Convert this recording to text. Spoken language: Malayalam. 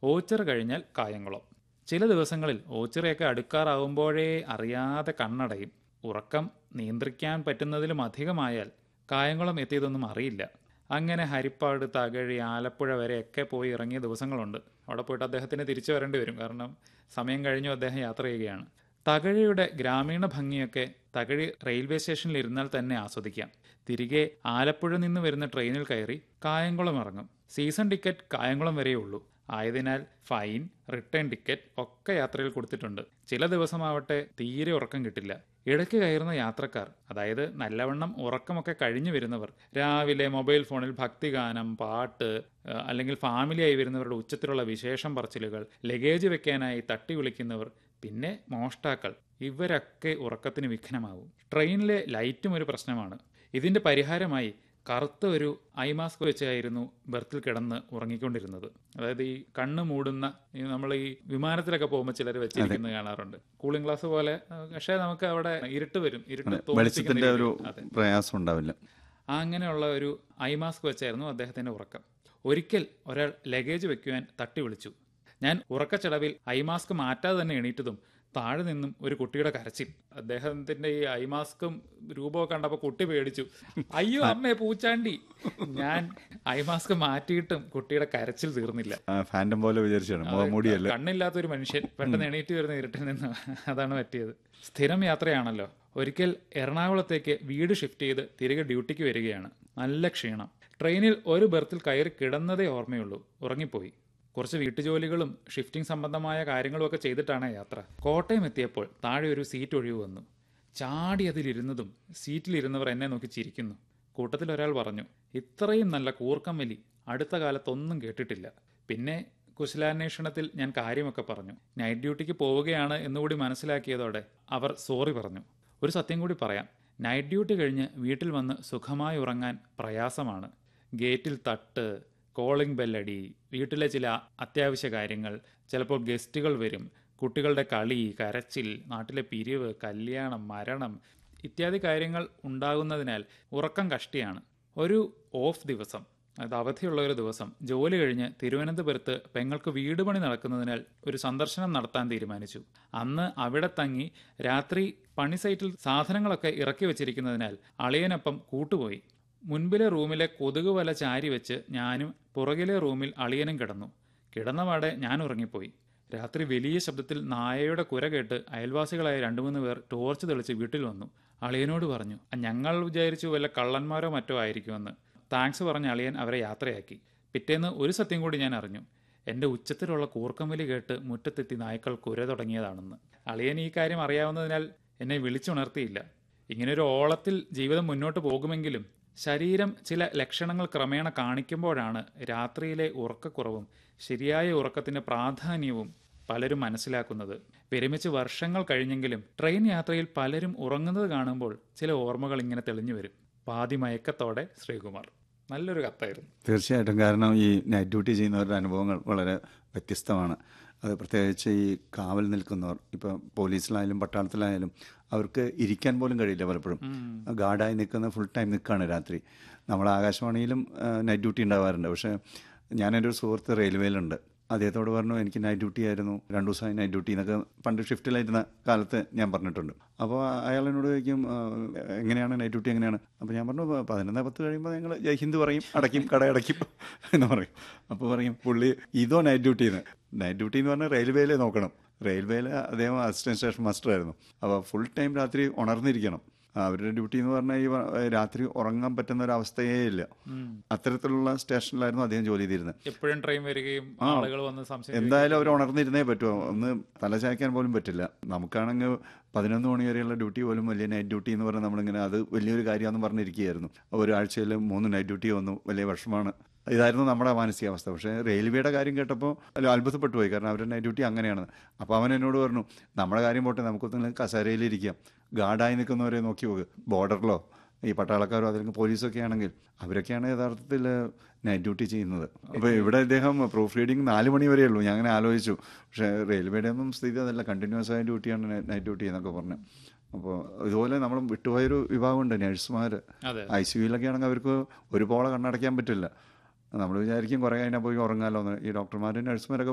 ഓച്ചിറ കഴിഞ്ഞാൽ കായംകുളം ചില ദിവസങ്ങളിൽ ഓച്ചിറയൊക്കെ അടുക്കാറാവുമ്പോഴേ അറിയാതെ കണ്ണടയും ഉറക്കം നിയന്ത്രിക്കാൻ പറ്റുന്നതിലും അധികമായാൽ കായംകുളം എത്തിയതൊന്നും അറിയില്ല അങ്ങനെ ഹരിപ്പാട് തകഴി ആലപ്പുഴ വരെയൊക്കെ പോയി ഇറങ്ങിയ ദിവസങ്ങളുണ്ട് അവിടെ പോയിട്ട് അദ്ദേഹത്തിന് തിരിച്ചു വരേണ്ടി വരും കാരണം സമയം കഴിഞ്ഞു അദ്ദേഹം യാത്ര ചെയ്യുകയാണ് തകഴിയുടെ ഗ്രാമീണ ഭംഗിയൊക്കെ തകഴി റെയിൽവേ സ്റ്റേഷനിൽ ഇരുന്നാൽ തന്നെ ആസ്വദിക്കാം തിരികെ ആലപ്പുഴ നിന്ന് വരുന്ന ട്രെയിനിൽ കയറി കായംകുളം ഇറങ്ങും സീസൺ ടിക്കറ്റ് കായംകുളം വരെയേ ഉള്ളൂ ആയതിനാൽ ഫൈൻ റിട്ടേൺ ടിക്കറ്റ് ഒക്കെ യാത്രയിൽ കൊടുത്തിട്ടുണ്ട് ചില ദിവസമാവട്ടെ തീരെ ഉറക്കം കിട്ടില്ല ഇടയ്ക്ക് കയറുന്ന യാത്രക്കാർ അതായത് നല്ലവണ്ണം ഉറക്കമൊക്കെ കഴിഞ്ഞു വരുന്നവർ രാവിലെ മൊബൈൽ ഫോണിൽ ഭക്തിഗാനം പാട്ട് ഏഹ്, അല്ലെങ്കിൽ ഫാമിലിയായി വരുന്നവരുടെ ഉച്ചത്തിലുള്ള വിശേഷം പറച്ചിലുകൾ ലഗേജ് വെക്കാനായി തട്ടി വിളിക്കുന്നവർ പിന്നെ മോഷ്ടാക്കൾ ഇവരൊക്കെ ഉറക്കത്തിന് വിഘ്നമാവും ട്രെയിനിലെ ലൈറ്റും ഒരു പ്രശ്നമാണ് ഇതിന്റെ പരിഹാരമായി കറുത്ത ഒരു ഐ മാസ്ക് വെച്ചായിരുന്നു ബർത്തിൽ കിടന്ന് ഉറങ്ങിക്കൊണ്ടിരുന്നത് അതായത് ഈ കണ്ണ് മൂടുന്ന നമ്മൾ ഈ വിമാനത്തിലൊക്കെ പോകുമ്പോൾ ചിലർ വെച്ചിരിക്കുന്നത് കാണാറുണ്ട് കൂളിംഗ് ഗ്ലാസ് പോലെ ആ, പക്ഷേ നമുക്ക് അവിടെ ഇരുട്ട് വരും ഇരുട്ട് തോന്നിപ്പിക്കുന്ന വെളിച്ചത്തിന്റെ ഒരു രീതിയിൽ. അതെ പ്രയാസം ഉണ്ടാവില്ല ആ അങ്ങനെയുള്ള ഒരു ഐ മാസ്ക് വെച്ചായിരുന്നു അദ്ദേഹത്തിന്റെ ഉറക്കം ഒരിക്കൽ ഒരാൾ ലഗേജ് വെക്കുവാൻ തട്ടി വിളിച്ചു ഞാൻ ഉറക്കച്ചടവിൽ ഐ മാസ്ക് മാറ്റാതെ തന്നെ എണീറ്റതും താഴെ നിന്നും ഒരു കുട്ടിയുടെ കരച്ചിൽ അദ്ദേഹത്തിന്റെ ഈ ഐ മാസ്കും രൂപമൊക്കെ കണ്ടപ്പോൾ കുട്ടി പേടിച്ചു അയ്യോ അമ്മേ പൂച്ചാണ്ടി ഞാൻ ഐ മാസ്ക് മാറ്റിയിട്ടും കുട്ടിയുടെ കരച്ചിൽ തീർന്നില്ല ആ, ഫാൻറ്റം പോലെ വിചാരിച്ചാണ് മുഖംമൂടിയല്ല കണ്ണില്ലാത്ത ഒരു മനുഷ്യൻ പെട്ടെന്ന് എണീറ്റ് വരുന്ന ഇരുട്ടിൽ നിന്ന് അതാണ് പറ്റിയത് സ്ഥിരം യാത്രയാണല്ലോ ഒരിക്കൽ എറണാകുളത്തേക്ക് വീട് ഷിഫ്റ്റ് ചെയ്ത് തിരികെ ഡ്യൂട്ടിക്ക് വരികയാണ് നല്ല ക്ഷീണം ട്രെയിനിൽ ഒരു ബർത്തിൽ കയറി കിടന്നതേ ഓർമ്മയുള്ളൂ ഉറങ്ങിപ്പോയി കുറച്ച് വീട്ടുജോലികളും ഷിഫ്റ്റിംഗ് സംബന്ധമായ കാര്യങ്ങളും ഒക്കെ ചെയ്തിട്ടാണ് യാത്ര കോട്ടയം എത്തിയപ്പോൾ താഴെ ഒരു സീറ്റ് ഒഴിവ് വന്നു ചാടി അതിലിരുന്നതും സീറ്റിലിരുന്നവർ എന്നെ നോക്കി ചിരിക്കുന്നു കൂട്ടത്തിൽ ഒരാൾ പറഞ്ഞു ഇത്രയും നല്ല കൂർക്കം വലി അടുത്ത കാലത്തൊന്നും കേട്ടിട്ടില്ല പിന്നെ കുശലാന്വേഷണത്തിൽ ഞാൻ കാര്യമൊക്കെ പറഞ്ഞു നൈറ്റ് ഡ്യൂട്ടിക്ക് പോവുകയാണ് എന്നുകൂടി മനസ്സിലാക്കിയതോടെ അവർ സോറി പറഞ്ഞു ഒരു സത്യം കൂടി പറയാം നൈറ്റ് ഡ്യൂട്ടി കഴിഞ്ഞ് വീട്ടിൽ വന്ന് സുഖമായി ഉറങ്ങാൻ പ്രയാസമാണ് ഗേറ്റിൽ തട്ട് കോളിംഗ് ബെല്ലടി വീട്ടിലെ ചില അത്യാവശ്യ കാര്യങ്ങൾ ചിലപ്പോൾ ഗസ്റ്റുകൾ വരും കുട്ടികളുടെ കളി കരച്ചിൽ നാട്ടിലെ പിരിവ് കല്യാണം മരണം ഇത്യാദി കാര്യങ്ങൾ ഉണ്ടാകുന്നതിനാൽ ഉറക്കം കഷ്ടിയാണ് ഒരു ഓഫ് ദിവസം അതായത് അവധിയുള്ള ഒരു ദിവസം ജോലി കഴിഞ്ഞ് തിരുവനന്തപുരത്ത് പെങ്ങൾക്ക് വീട് പണി നടക്കുന്നതിനാൽ ഒരു സന്ദർശനം നടത്താൻ തീരുമാനിച്ചു അന്ന് അവിടെ തങ്ങി രാത്രി പണി സൈറ്റിൽ സാധനങ്ങളൊക്കെ ഇറക്കി വെച്ചിരിക്കുന്നതിനാൽ അളിയനൊപ്പം കൂട്ടുപോയി മുൻപിലെ റൂമിലെ കൊതുക് വല ചാരി വെച്ച് ഞാനും പുറകിലെ റൂമിൽ അളിയനും കിടന്നു കിടന്നപാടെ ഞാൻ ഉറങ്ങിപ്പോയി രാത്രി വലിയ ശബ്ദത്തിൽ നായയുടെ കുര കേട്ട് അയൽവാസികളായ രണ്ടു മൂന്ന് പേർ ടോർച്ച് തെളിച്ച് വീട്ടിൽ വന്നു അളിയനോട് പറഞ്ഞു ഞങ്ങൾ വിചാരിച്ചു വല്ല കള്ളന്മാരോ മറ്റോ ആയിരിക്കുമെന്ന് താങ്ക്സ് പറഞ്ഞ അളിയൻ അവരെ യാത്രയാക്കി പിറ്റേന്ന് ഒരു സത്യം കൂടി ഞാൻ അറിഞ്ഞു എന്റെ ഉച്ചത്തിലുള്ള കൂർക്കമ്പലി കേട്ട് മുറ്റത്തെത്തി നായ്ക്കൾ കുര തുടങ്ങിയതാണെന്ന് അളിയൻ ഈ കാര്യം അറിയാവുന്നതിനാൽ എന്നെ വിളിച്ചുണർത്തിയില്ല ഇങ്ങനൊരു ഓളത്തിൽ ജീവിതം മുന്നോട്ട് പോകുമെങ്കിലും ശരീരം ചില ലക്ഷണങ്ങൾ ക്രമേണ കാണിക്കുമ്പോഴാണ് രാത്രിയിലെ ഉറക്കക്കുറവും ശരിയായ ഉറക്കത്തിന്റെ പ്രാധാന്യവും പലരും മനസ്സിലാക്കുന്നത് വിരമിച്ച് വർഷങ്ങൾ കഴിഞ്ഞെങ്കിലും ട്രെയിൻ യാത്രയിൽ പലരും ഉറങ്ങുന്നത് കാണുമ്പോൾ ചില ഓർമ്മകൾ ഇങ്ങനെ തെളിഞ്ഞു വരും പാതി മയക്കത്തോടെ ശ്രീകുമാർ നല്ലൊരു കത്തായിരുന്നു തീർച്ചയായിട്ടും കാരണം ഈ നൈറ്റ് ഡ്യൂട്ടി ചെയ്യുന്നവരുടെ അനുഭവങ്ങൾ വളരെ വ്യത്യസ്തമാണ് അത് പ്രത്യേകിച്ച് ഈ കാവൽ നിൽക്കുന്നവർ ഇപ്പം പോലീസിലായാലും പട്ടാളത്തിലായാലും അവർക്ക് ഇരിക്കാൻ പോലും കഴിയില്ല പലപ്പോഴും ഗാർഡായി നിൽക്കുന്ന ഫുൾ ടൈം നിൽക്കുകയാണ് രാത്രി നമ്മൾ ആകാശവാണിയിലും നൈറ്റ് ഡ്യൂട്ടി ഉണ്ടാവാറുണ്ട് പക്ഷേ ഞാൻ എൻ്റെ ഒരു സുഹൃത്ത് റെയിൽവേയിലുണ്ട് അദ്ദേഹത്തോട് പറഞ്ഞു എനിക്ക് നൈറ്റ് ഡ്യൂട്ടി ആയിരുന്നു രണ്ടു ദിവസമായി നൈറ്റ് ഡ്യൂട്ടി എന്നൊക്കെ പണ്ട് ഷിഫ്റ്റിലായിരുന്ന കാലത്ത് ഞാൻ പറഞ്ഞിട്ടുണ്ട് അപ്പോൾ അയാൾ എന്നോട് ചോദിക്കും "ആ, എങ്ങനെയാണ് നൈറ്റ് ഡ്യൂട്ടി എങ്ങനെയാണ് അപ്പോൾ ഞാൻ പറഞ്ഞു "പ- പതിനൊന്ന് പത്ത് കഴിയുമ്പോൾ ഞങ്ങൾ ജയ് ഹിന്ദ് പറയും അടയ്ക്കും കട അടയ്ക്കും എന്ന് പറയും അപ്പോൾ പറയും പുള്ളി ഇതോ നൈറ്റ് ഡ്യൂട്ടി എന്ന് നൈറ്റ് ഡ്യൂട്ടി എന്ന് പറഞ്ഞാൽ റെയിൽവേയിലെ നോക്കണം റെയിൽവേയിൽ അദ്ദേഹം അസിസ്റ്റന്റ് സ്റ്റേഷൻ മാസ്റ്റർ ആയിരുന്നു അപ്പോൾ ഫുൾ ടൈം രാത്രി ഉണർന്നിരിക്കണം അവരുടെ ഡ്യൂട്ടി എന്ന് പറഞ്ഞാൽ ഈ വ- രാത്രി ഉറങ്ങാൻ പറ്റുന്ന ഒരു അവസ്ഥയേ ഇല്ല അത്തരത്തിലുള്ള സ്റ്റേഷനിലായിരുന്നു അദ്ദേഹം ജോലി ചെയ്തിരുന്നത് എപ്പോഴും ട്രെയിൻ വരികയും ആളുകൾ വന്ന് സംശയം എന്തായാലും അവർ ഉണർന്നിരുന്നേ പറ്റൂ ഒന്ന് തല ചായ്ക്കാൻ പോലും പറ്റില്ല നമുക്കാണെങ്കിൽ പതിനൊന്ന് മണി വരെയുള്ള ഡ്യൂട്ടി പോലും വലിയ നൈറ്റ് ഡ്യൂട്ടി എന്ന് പറഞ്ഞാൽ നമ്മളിങ്ങനെ അത് വലിയൊരു കാര്യമാണെന്ന് പറഞ്ഞിരിക്കുകയായിരുന്നു ഒരാഴ്ചയിൽ മൂന്ന് നൈറ്റ് ഡ്യൂട്ടി വന്നു വലിയ വിഷമമാണ് ഇതായിരുന്നു നമ്മുടെ മാനസികാവസ്ഥ പക്ഷേ റെയിൽവേയുടെ കാര്യം കേട്ടപ്പോൾ അല്ല അത്ഭുതപ്പെട്ടു പോയി കാരണം അവരുടെ നൈറ്റ് ഡ്യൂട്ടി അങ്ങനെയാണ് അപ്പോൾ അവൻ എന്നോട് പറഞ്ഞു നമ്മുടെ കാര്യം പോട്ടെ നമുക്കൊന്നും കസേരയിലിരിക്കാം ഗാർഡായി നിൽക്കുന്നവരെ നോക്കി നോക്ക് ബോർഡറിലോ ഈ പട്ടാളക്കാരോ അല്ലെങ്കിൽ പോലീസൊക്കെ ആണെങ്കിൽ അവരൊക്കെയാണ് യഥാർത്ഥത്തിൽ നൈറ്റ് ഡ്യൂട്ടി ചെയ്യുന്നത് അപ്പോൾ ഇവിടെ ഇദ്ദേഹം പ്രൂഫ് റീഡിംഗ് നാല് മണി വരെയേ ഉള്ളൂ ഞാൻ അങ്ങനെ ആലോചിച്ചു പക്ഷേ റെയിൽവേയുടെ ഒന്നും സ്ഥിതി അതല്ല കണ്ടിന്യൂസ് ആയ ഡ്യൂട്ടിയാണ് നൈറ്റ് ഡ്യൂട്ടി എന്നൊക്കെ പറഞ്ഞു അപ്പോൾ ഇതുപോലെ നമ്മൾ വിട്ടുപോയൊരു വിഭാഗമുണ്ട് നഴ്സുമാർ അതെ ഐ സി യുയിലൊക്കെ ആണെങ്കിൽ അവർക്ക് ഒരുപോലെ കണ്ണടയ്ക്കാൻ പറ്റില്ല നമ്മൾ വിചാരിക്കും കുറേ കഴിഞ്ഞാൽ പോയി ഉറങ്ങാമല്ലോ എന്ന് ഈ ഡോക്ടർമാരും നഴ്സുമാരൊക്കെ